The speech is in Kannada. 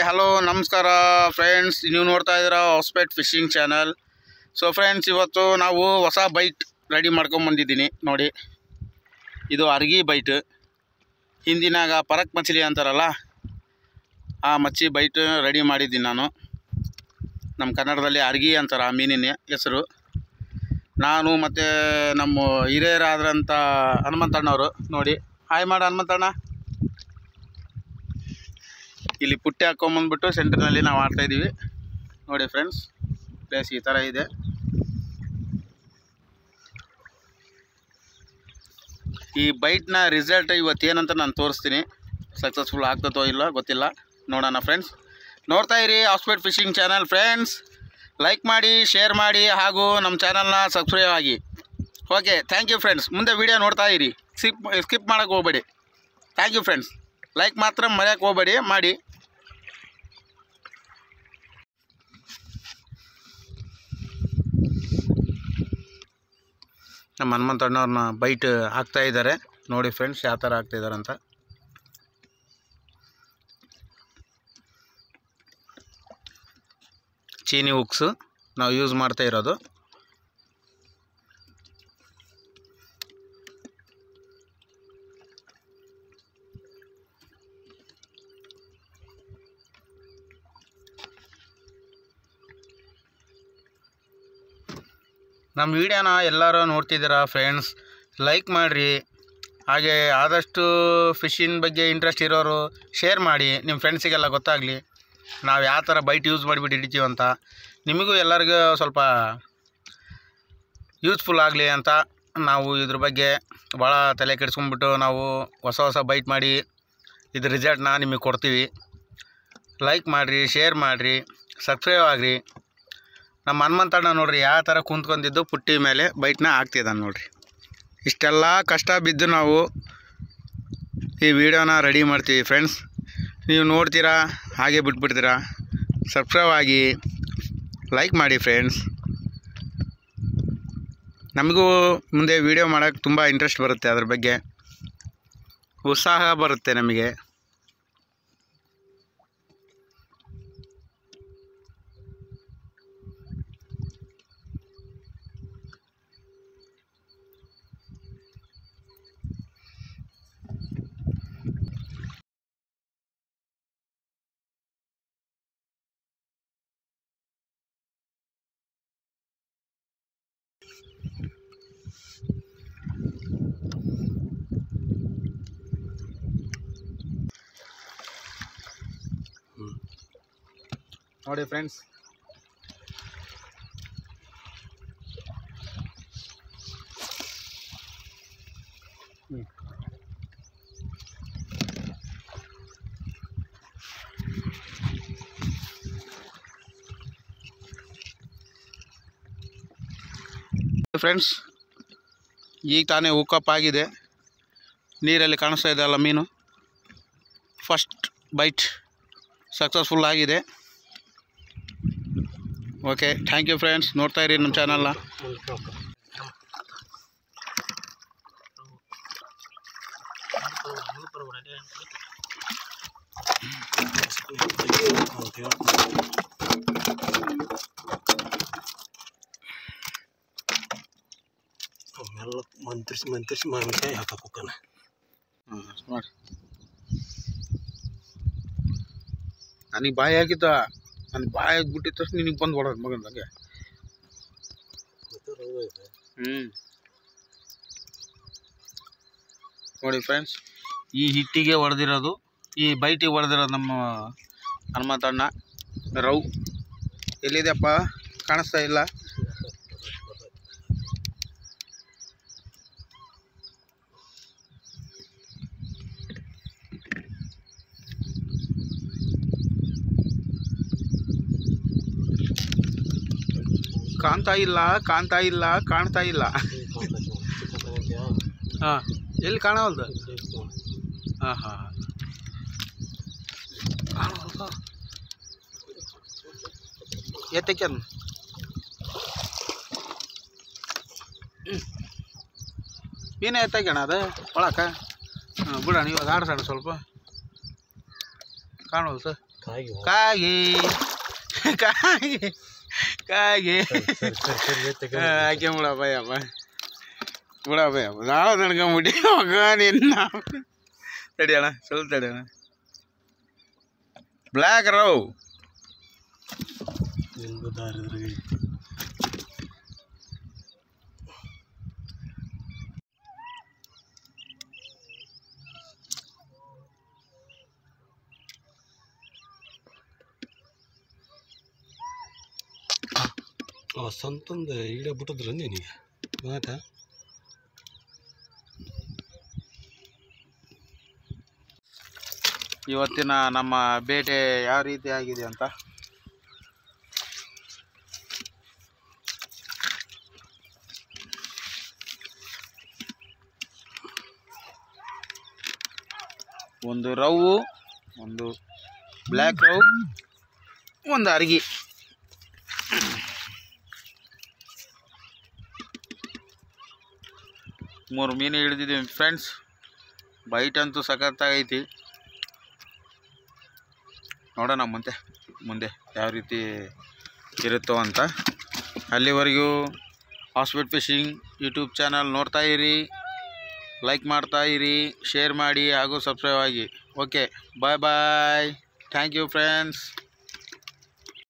ಹಲೋ ನಮಸ್ಕಾರ ಫ್ರೆಂಡ್ಸ್ ನೀವು ನೋಡ್ತಾ ಇದ್ದೀರಾ Hospet fishing channel so friends ಇವತ್ತು ನಾವು ಹೊಸ ಬೈಟ್ ರೆಡಿ ಮಾಡ್ಕೊಂಬಂದಿದ್ದೀನಿ ನೋಡಿ ಇದು ಅರ್ಗಿ ಬೈಟ್ ಹಿಂದಿನಾಗ ಪರಕ್ ಮछಲಿ ಅಂತಾರಲ್ಲ ಆ ಮಚ್ಚಿ ಬೈಟ್ ರೆಡಿ ಮಾಡಿದ್ದೀನಿ ನಾನು ನಮ್ಮ ಕನ್ನಡದಲ್ಲಿ ಅರ್ಗಿ ಅಂತಾರೆ ಆ ಮೀನಿನ ಹೆಸರು ನಾನು ಮತ್ತು ನಮ್ಮ ಹಿರಿಯರಾದ್ರಂಥ ಹನುಮಂತಣ್ಣವರು ನೋಡಿ ಹಾಯ್ ಮಾಡು ಹನುಮಂತಣ್ಣ ಇಲ್ಲಿ ಪುಟ್ಟಿ ಹಾಕ್ಕೊಂಬಂದ್ಬಿಟ್ಟು ಸೆಂಟ್ರ್ನಲ್ಲಿ ನಾವು ಆಡ್ತಾಯಿದ್ದೀವಿ ನೋಡಿ ಫ್ರೆಂಡ್ಸ್ ಪ್ಲೇಸ್ ಈ ಥರ ಇದೆ ಈ ಬೈಟ್ನ ರಿಸಲ್ಟ್ ಇವತ್ತು ಏನಂತ ನಾನು ತೋರಿಸ್ತೀನಿ ಸಕ್ಸಸ್ಫುಲ್ ಆಗ್ತದೋ ಇಲ್ಲ ಗೊತ್ತಿಲ್ಲ ನೋಡೋಣ ಫ್ರೆಂಡ್ಸ್ ನೋಡ್ತಾ ಇರಿ Hospet fishing channel friends like ಮಾಡಿ ಶೇರ್ ಮಾಡಿ ಹಾಗೂ ನಮ್ಮ ಚಾನಲ್ನ ಸಬ್ಸ್ಕ್ರೈಬ್ ಆಗಿ ಓಕೆ ಥ್ಯಾಂಕ್ ಯು ಫ್ರೆಂಡ್ಸ್ ಮುಂದೆ ವೀಡಿಯೋ ನೋಡ್ತಾ ಇರಿ ಸ್ಕಿಪ್ ಸ್ಕಿಪ್ ಮಾಡೋಕ್ಕೆ ಹೋಗಬೇಡಿ ಥ್ಯಾಂಕ್ ಯು ಫ್ರೆಂಡ್ಸ್ ಲೈಕ್ ಮಾತ್ರ ಮರೆಯೋಕ್ಕೆ ಹೋಗಬೇಡಿ ಮಾಡಿ ನಮ್ಮ ಹನುಮಂತಣ್ಣವ್ರನ್ನ ಬೈಟ್ ಹಾಕ್ತಾ ಇದ್ದಾರೆ ನೋಡಿ ಫ್ರೆಂಡ್ಸ್ ಯಾವ ಥರ ಹಾಕ್ತಿದ್ದಾರೆ ಅಂತ ಚೀನಿ ಹುಕ್ಸು ನಾವು ಯೂಸ್ ಮಾಡ್ತಾ ಇರೋದು ನಮ್ಮ ವಿಡಿಯೋನ ಎಲ್ಲರೂ ನೋಡ್ತಿದ್ದೀರಾ ಫ್ರೆಂಡ್ಸ್ ಲೈಕ್ ಮಾಡಿರಿ ಹಾಗೆ ಆದಷ್ಟು ಫಿಶಿನ ಬಗ್ಗೆ ಇಂಟ್ರೆಸ್ಟ್ ಇರೋರು ಶೇರ್ ಮಾಡಿ ನಿಮ್ಮ ಫ್ರೆಂಡ್ಸಿಗೆಲ್ಲ ಗೊತ್ತಾಗಲಿ ನಾವು ಯಾವ ಥರ ಬೈಟ್ ಯೂಸ್ ಮಾಡಿಬಿಟ್ಟು ಹಿಡಿತೀವಿ ಅಂತ ನಿಮಗೂ ಎಲ್ಲರಿಗೂ ಸ್ವಲ್ಪ ಯೂಸ್ಫುಲ್ ಆಗಲಿ ಅಂತ ನಾವು ಇದ್ರ ಬಗ್ಗೆ ಭಾಳ ತಲೆ ಕೆಡಿಸ್ಕೊಂಡ್ಬಿಟ್ಟು ನಾವು ಹೊಸ ಹೊಸ ಬೈಟ್ ಮಾಡಿ ಇದ್ರ ರಿಸಲ್ಟ್ನ ನಿಮಗೆ ಕೊಡ್ತೀವಿ ಲೈಕ್ ಮಾಡಿರಿ ಶೇರ್ ಮಾಡಿರಿ ಸಬ್ಸ್ಕ್ರೈಬ್ ಆಗಿರಿ ನಮ್ಮ ಹನುಮಂತಣ್ಣ ನೋಡ್ರಿ ಯಾವ ಥರ ಕುಂತ್ಕೊಂಡಿದ್ದು ಪುಟ್ಟಿ ಮೇಲೆ ಬೈಟ್ನ ಹಾಕ್ತಿದ್ದಾನೆ ನೋಡ್ರಿ ಇಷ್ಟೆಲ್ಲ ಕಷ್ಟ ಬಿದ್ದು ನಾವು ಈ ವಿಡಿಯೋನ ರೆಡಿ ಮಾಡ್ತೀವಿ ಫ್ರೆಂಡ್ಸ್ ನೀವು ನೋಡ್ತೀರಾ ಹಾಗೆ ಬಿಟ್ಬಿಡ್ತೀರಾ ಸಬ್ಸ್ಕ್ರೈಬ್ ಆಗಿ ಲೈಕ್ ಮಾಡಿ ಫ್ರೆಂಡ್ಸ್ ನಮಗೂ ಮುಂದೆ ವಿಡಿಯೋ ಮಾಡೋಕ್ಕೆ ತುಂಬ ಇಂಟ್ರೆಸ್ಟ್ ಬರುತ್ತೆ ಅದ್ರ ಬಗ್ಗೆ ಉತ್ಸಾಹ ಬರುತ್ತೆ ನಮಗೆ ನೋಡಿ ಫ್ರೆಂಡ್ಸ್ ಫ್ರೆಂಡ್ಸ್ ಈಗ ತಾನೇ ಹುಕ್ಕಪ್ ಆಗಿದೆ ನೀರಲ್ಲಿ ಕಾಣಿಸ್ತಾ ಇದೆ ಅಲ್ಲ ಮೀನು ಫಸ್ಟ್ ಬೈಟ್ ಸಕ್ಸಸ್ಫುಲ್ ಆಗಿದೆ ಓಕೆ ಥ್ಯಾಂಕ್ ಯು ಫ್ರೆಂಡ್ಸ್ ನೋಡ್ತಾ ಇರಿ ನಮ್ಮ ಚಾನಲ್ನ ಮೆಲ್ಲ ಮಂತ್ರಿಸಿ ಮಂತ್ರಿಸಿ ಮಾವಿನಕಾಯಿ ಹಾಕಕ್ಕೆ ಹೋಗ್ತಾನೆ ಹಾಂ ಮಾಡಿ ನನಗೆ ಬಾಯಿ ಆಗಿದ್ದ ನನಗೆ ಬಾಯಿ ಆಗಿಬಿಟ್ಟಿದ ತಕ್ಷಣ ನಿನಗೆ ಬಂದು ಹೊಡೋದು ಮಗನ ಹಂಗೆ ಹ್ಞೂ ನೋಡಿ ಫ್ರೆಂಡ್ಸ್ ಈ ಹಿಟ್ಟಿಗೆ ಹೊಡೆದಿರೋದು ಈ ಬೈಟಿಗೆ ಹೊಡೆದಿರೋದು ನಮ್ಮ ಹನುಮಂತಣ್ಣ ರೌ ಎಲ್ಲಿದೆಯಪ್ಪ ಕಾಣಿಸ್ತಾ ಇಲ್ಲ ಕಾಣ್ತಾ ಇಲ್ಲ ಕಾಣ್ತಾ ಇಲ್ಲ ಕಾಣ್ತಾ ಇಲ್ಲ ಹಾಂ ಎಲ್ಲಿ ಕಾಣವಲ್ದು ಹಾಂ ಹಾಂ ಕಾಣವಲ್ದು ಎತ್ತಕ್ಕೆ ನೀನೇ ಎತ್ತಕ್ಯಣ ಅದು ಒಳಕ ಹಾಂ ಬಿಡೋಣ ಇವಾಗ ಆಡ್ಸೋಣ ಸ್ವಲ್ಪ ಕಾಣವಲ್ತು ಕಾಗಿ ಹೋಗ್. ಕಾಗಿ ಕಾಗಿ ಕಾಗಿ ಸರಿ ಸರಿ ಸರಿ ಎತ್ತಕ ಹಾಕಿ ಬಿಡ ಭಯಪ್ಪ ಬಿಡ ಭಯಪ್ಪ ನಾಳೆ ತಡ್ಕೊಂಬಿಟ್ಟು ಮಗ ನಿನ್ನ ತಡಿಯೋಣ ಸ್ವಲ್ಪ ತಡಿಯೋಣ ಬ್ಲ್ಯಾಕ್ ರವ್ ನಿಂದು ದಾರಿದ್ರಾಗ ಐತಿ ಸಂತಂದ ಈಡ ಬಿಟ್ಟಿದ್ರ ನಿನಗೆ ಮಾತಾ ಇವತ್ತಿನ ನಮ್ಮ ಬೇಟೆ ಯಾವ ರೀತಿ ಆಗಿದೆ ಅಂತ ಒಂದು ರವ್ವು ಒಂದು ಬ್ಲ್ಯಾಕ್ ರವ್ ಒಂದು ಅರ್ಗಿ ಮೂರು ಮೀನು ಹಿಡಿದಿದ್ದೀವಿ ಫ್ರೆಂಡ್ಸ್ ಬೈಟ್ ಅಂತೂ ಸಖತ್ತಾಗೈತಿ ನೋಡೋಣ ಮುಂದೆ ಮುಂದೆ ಯಾವ ರೀತಿ ಇರುತ್ತೋ ಅಂತ ಅಲ್ಲಿವರೆಗೂ ಹಾಸ್ಪಿಟ್ ಫಿಶಿಂಗ್ ಯೂಟ್ಯೂಬ್ ಚಾನಲ್ ನೋಡ್ತಾ ಇರಿ ಲೈಕ್ ಮಾಡ್ತಾ ಇರಿ ಶೇರ್ ಮಾಡಿ ಹಾಗೂ ಸಬ್ಸ್ಕ್ರೈಬ್ ಆಗಿ okay bye bye thank you friends